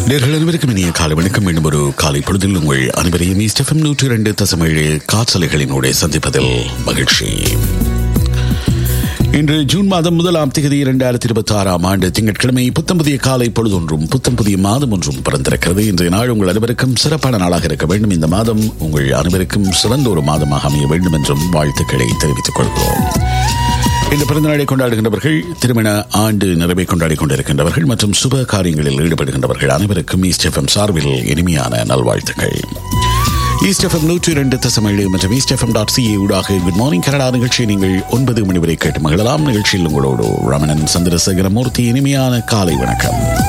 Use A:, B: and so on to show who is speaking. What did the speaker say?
A: நேர்கள் அனைவருக்கும் இனிய காலை வணக்கம் மீண்டும் ஒரு காலை பொழுதில் உங்கள் அனைவரையும் ஸ்டெஃபம் நூற்றி இரண்டு தசமேழு காற்றலைகளினூடே சந்திப்பதில் மகிழ்ச்சி இன்று ஜூன் மாதம் முதலாம் தேதி இரண்டாயிரத்தி இருபத்தி ஆறாம் ஆண்டு திங்கட்கிழமை புத்தம் புதிய காலை பொழுதொன்றும் புத்தம் புதிய மாதம் ஒன்றும் பிறந்திருக்கிறது இன்றைய நாள் உங்கள் அனைவருக்கும் சிறப்பான நாளாக இருக்க வேண்டும் இந்த மாதம் உங்கள் அனைவருக்கும் சிறந்த ஒரு மாதமாக அமைய வேண்டும் என்றும் வாழ்த்துக்களை தெரிவித்துக் கொள்கிறோம் இந்த பிறந்தநாளை கொண்டாடுகின்றவர்கள் திருமண ஆண்டு நிறைவை கொண்டாடி கொண்டிருக்கின்றவர்கள் மற்றும் சுப காரியங்களில் ஈடுபடுகின்றவர்கள் அனைவருக்கும் ஈஸ்ட் எஃப்எம் சார்பில் இனிமையான நல்வாழ்த்துக்கள் ஈஸ்ட் எஃப்எம் நூற்றி இரண்டு தசமேழு மற்றும் ஈஸ்ட் எஃப்எம் டாட் சிஏ ஊடாக குட் மார்னிங் கனடா நிகழ்ச்சியை நீங்கள் ஒன்பது மணி வரை கேட்டு மகிழலாம் நிகழ்ச்சியில் உங்களோடு ரமணன் சந்திரசேகரமூர்த்தி இனிமையான காலை வணக்கம்